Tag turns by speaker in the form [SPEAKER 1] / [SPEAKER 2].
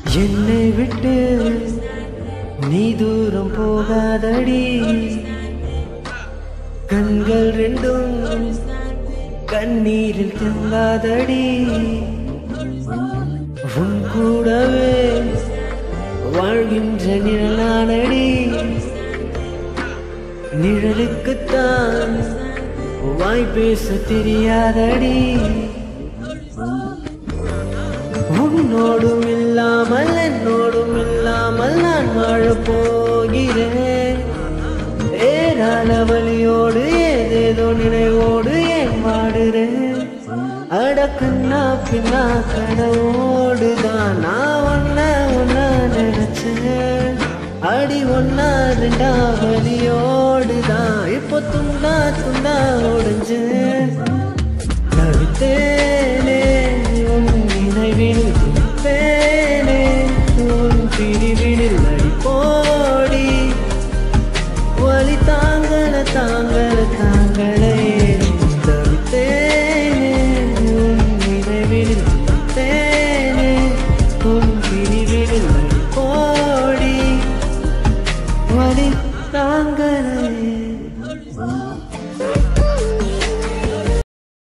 [SPEAKER 1] என்னை விட்டு நீ தூரம் போகாதடி கண்கள் ரெண்டும் கண்ணீரில் தங்காதடி உன் கூடவே வாழ்கின்ற நிழலானடி நிழலுக்குத்தான் வாய் பேச தெரியாதடி உன்னோடும் இல்லாமல் என்னோடும் இல்லாமல் நான் வாழப் போகிறேன் ஏராள வழியோடு ஏதேதோ நினைவோடு ஏன் வாடுறேன் அடக்கண்ணா பின்னா கடவோடுதான் நான் ஒன்ன ஒன்ன நினைச்சேன் அடி ஒன்னா ரெண்டா வழியோடுதான் இப்போ துண்டா துண்டா ஒடிஞ்சேன் தவித்தேன்